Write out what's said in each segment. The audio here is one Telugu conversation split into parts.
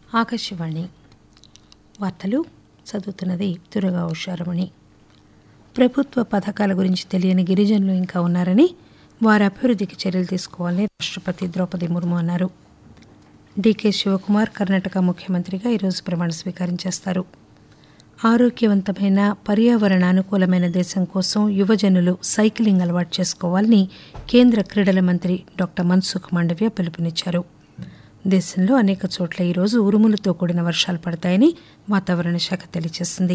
ఆకాశవాణి వార్తలు చదువుతున్నది దుర్గా ఉషారమణి ప్రభుత్వ పథకాల గురించి తెలియని గిరిజనులు ఇంకా ఉన్నారని వారి అభివృద్ధికి చర్యలు తీసుకోవాలని రాష్ట్రపతి ద్రౌపది ముర్ము అన్నారు డీకే శివకుమార్ కర్ణాటక ముఖ్యమంత్రిగా ఈరోజు ప్రమాణ స్వీకారం చేస్తారు ఆరోగ్యవంతమైన పర్యావరణ అనుకూలమైన దేశం కోసం యువజనులు సైక్లింగ్ అలవాటు చేసుకోవాలని కేంద్ర క్రీడల మంత్రి డాక్టర్ మన్సుఖ్ మాండవ్య పిలుపునిచ్చారు దేశంలో అనేక చోట్ల ఈరోజు ఉరుములతో కూడిన వర్షాలు పడతాయని వాతావరణ శాఖ తెలియజేసింది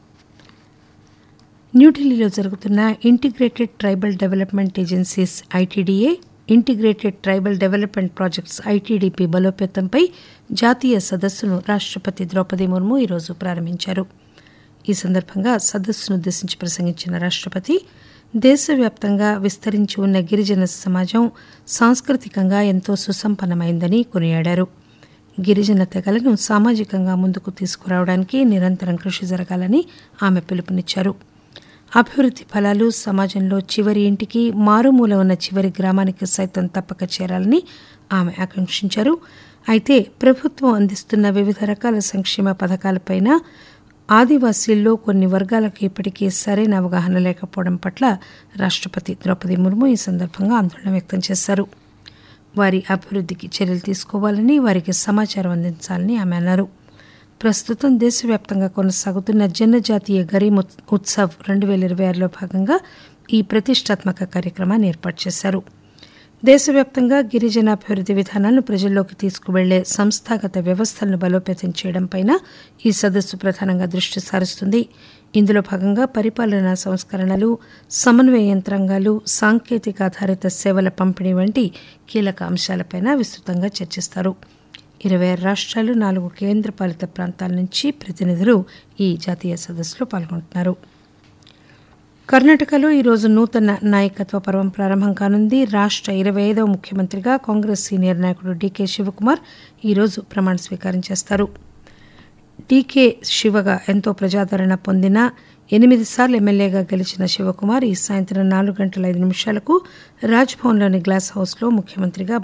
న్యూఢిల్లీలో జరుగుతున్న integrated tribal development agencies ITDA integrated tribal development projects ITDP బలోపేతంపై జాతీయ సదస్సును రాష్ట్రపతి ద్రౌపది ముర్ము ఈరోజు ప్రారంభించారు ఈ సందర్భంగా సదస్సును ఉద్దేశించి ప్రసంగించిన రాష్ట్రపతి దేశవ్యాప్తంగా విస్తరించి ఉన్న గిరిజన సమాజం సాంస్కృతికంగా ఎంతో సుసంపన్నమైందని కొనియాడారు గిరిజన తెగలను సామాజికంగా ముందుకు తీసుకురావడానికి నిరంతరం కృషి జరగాలని ఆమె పిలుపునిచ్చారు అభివృద్ధి ఫలాలు సమాజంలో చివరి ఇంటికి మారుమూల ఉన్న చివరి గ్రామానికి సైతం తప్పక చేరాలని ఆమె ఆకాంక్షించారు అయితే ప్రభుత్వం అందిస్తున్న వివిధ రకాల సంక్షేమ పథకాలపైన ఆదివాసీల్లో కొన్ని వర్గాలకు ఇప్పటికీ సరైన అవగాహన లేకపోవడం పట్ల రాష్ట్రపతి ద్రౌపది ముర్ము ఈ సందర్భంగా ఆందోళన వ్యక్తం చేశారు వారి అభివృద్ధికి చర్యలు తీసుకోవాలని వారికి సమాచారం అందించాలని ఆమె అన్నారు ప్రస్తుతం దేశవ్యాప్తంగా కొనసాగుతున్న జనజాతీయ గరీమ్ ఉత్సవ్ రెండు వేల ఇరవై ఆరులో భాగంగా ఈ ప్రతిష్టాత్మక కార్యక్రమాన్ని ఏర్పాటు చేశారు దేశవ్యాప్తంగా గిరిజన అభివృద్ధి విధానాలను ప్రజల్లోకి తీసుకువెళ్లే సంస్థాగత వ్యవస్థలను బలోపేతం చేయడంపై ఈ సదస్సు ప్రధానంగా దృష్టి సారిస్తుంది ఇందులో భాగంగా పరిపాలనా సంస్కరణలు సమన్వయ యంత్రాంగాలు సాంకేతిక ఆధారిత సేవల పంపిణీ వంటి కీలక అంశాలపై విస్తృతంగా చర్చిస్తారు ఇరవై ఆరు రాష్ట్రాలు నాలుగు కేంద్రపాలిత ప్రాంతాల నుంచి ప్రతినిధులు ఈ జాతీయ సదస్సులో పాల్గొంటున్నారు కర్ణాటకలో ఈరోజు నూతన నాయకత్వ పర్వం ప్రారంభం కానుంది రాష్ట్ర ఇరవై ఐదవ ముఖ్యమంత్రిగా కాంగ్రెస్ సీనియర్ నాయకుడు డీకే శివకుమార్ ఈరోజు ప్రమాణ స్వీకారం చేస్తారు డీకే శివగా ఎంతో ప్రజాదరణ పొందిన ఎనిమిది సార్లు ఎమ్మెల్యేగా గెలిచిన శివకుమార్ ఈ సాయంత్రం నాలుగు గంటల ఐదు నిమిషాలకు రాజ్భవన్లోని గ్లాస్ హౌస్లో ముఖ్యమంత్రిగా